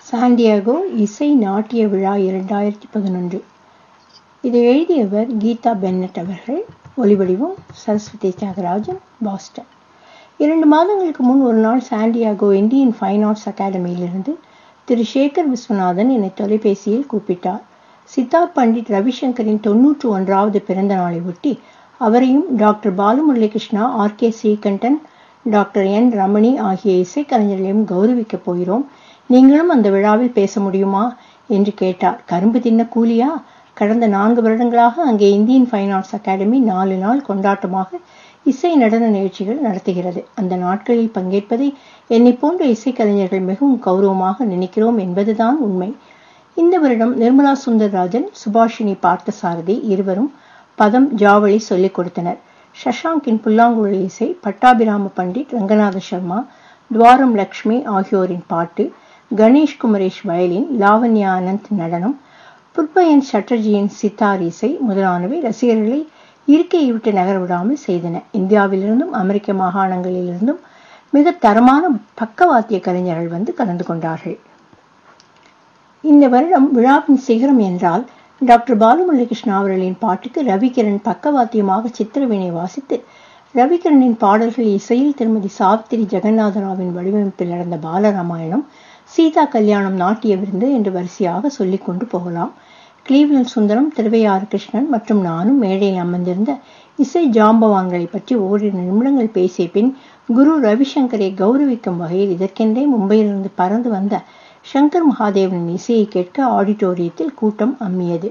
Santiago இசை நாட்டிய விழா இரண்டாயிரத்தி பதினொன்று இதை எழுதியவர் கீதா பென்னட் அவர்கள் ஒலிவடிவம் சரஸ்வதி தியாகராஜன் பாஸ்டன் இரண்டு மாதங்களுக்கு முன் ஒரு நாள் சாண்டியாகோ இந்தியன் ஃபைன் ஆர்ட்ஸ் அகாடமியிலிருந்து திரு சேகர் விஸ்வநாதன் என்னை தொலைபேசியில் கூப்பிட்டார் சித்தார் பண்டிட் ரவிசங்கரின் தொன்னூற்று ஒன்றாவது பிறந்த நாளை ஒட்டி அவரையும் doctor Balamuralikrishna R K Srikantan doctor N Ramani ஆகிய இசைக்கலைஞர்களையும் கௌரவிக்கப் போகிறோம் நீங்களும் அந்த விழாவில் பேச முடியுமா என்று கேட்டார் கரும்பு தின்ன கூலியா கடந்த நான்கு வருடங்களாக அங்கே இந்தியன் ஃபைன் ஆர்ட்ஸ் அகாடமி நாலு நாள் கொண்டாட்டமாக இசை நடன நிகழ்ச்சிகள் நடத்துகிறது அந்த நாட்களில் பங்கேற்பதை என்னை போன்ற இசைக்கலைஞர்கள் மிகவும் கௌரவமாக நினைக்கிறோம் என்பதுதான் உண்மை இந்த வருடம் நிர்மலா சுந்தர்ராஜன் சுபாஷினி பார்த்தசாரதி இருவரும் பதம் ஜாவளி சொல்லிக் கொடுத்தனர் ஷஷாங்கின் புல்லாங்குழல் இசை பட்டாபிராம பண்டிட் ரங்கநாத சர்மா துவாரம் லக்ஷ்மி ஆகியோரின் பாட்டு கணேஷ் குமரேஷ் வயலின் லாவண்யா அனந்த் நடனம் புர்பயன் சட்டர்ஜியின் சித்தார் இசை முதலானவை ரசிகர்களை இருக்கையை விட்டு நகர விடாமல் செய்தன இந்தியாவிலிருந்தும் அமெரிக்க மாகாணங்களிலிருந்தும் மிக தரமான பக்கவாத்திய கலைஞர்கள் வந்து கலந்து கொண்டார்கள் இந்த வருடம் விழாவின் சிகரம் என்றால் டாக்டர் பாலுமுரளிகிருஷ்ணா அவர்களின் பாட்டுக்கு ரவிகிரண் பக்கவாத்தியமாக சித்திரவீணை வாசித்து ரவிகிரனின் பாடல்கள் இசையில் திருமதி சாவித்திரி ஜெகநாதராவின் வடிவமைப்பில் நடந்த பாலராமாயணம் சீதா கல்யாணம் நாட்டிய விருந்து என்று வரிசையாக சொல்லிக் கொண்டு போகலாம் கிளீவ்லன் சுந்தரம் திருவையாறு கிருஷ்ணன் மற்றும் நானும் மேடையில் அமர்ந்திருந்த இசை ஜாம்பவான்களை பற்றி ஓரிரு நிமிடங்கள் பேசிய பின் குரு ரவிசங்கரை கௌரவிக்கும் வகையில் இதற்கென்றே மும்பையிலிருந்து பறந்து வந்த சங்கர் மகாதேவனின் இசையை கேட்க ஆடிட்டோரியத்தில் கூட்டம் அம்மியது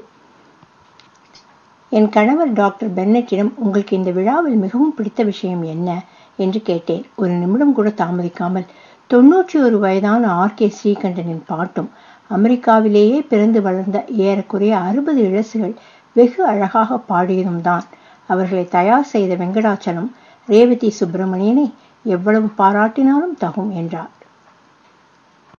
என் கணவர் டாக்டர் பென்னட்டிடம் உங்களுக்கு இந்த விழாவில் மிகவும் பிடித்த விஷயம் என்ன என்று கேட்டேன் ஒரு நிமிடம் கூட தாமதிக்காமல் தொன்னூற்றி ஒரு வயதான ஆர் கே ஸ்ரீகண்டனின் பாட்டும் அமெரிக்காவிலேயே பிறந்து வளர்ந்த ஏறக்குறைய அறுபது இழசுகள் வெகு அழகாக பாடியதும் தான் அவர்களை தயார் செய்த வெங்கடாச்சலம் ரேவதி சுப்பிரமணியனை எவ்வளவு பாராட்டினாலும் தகும் என்றார்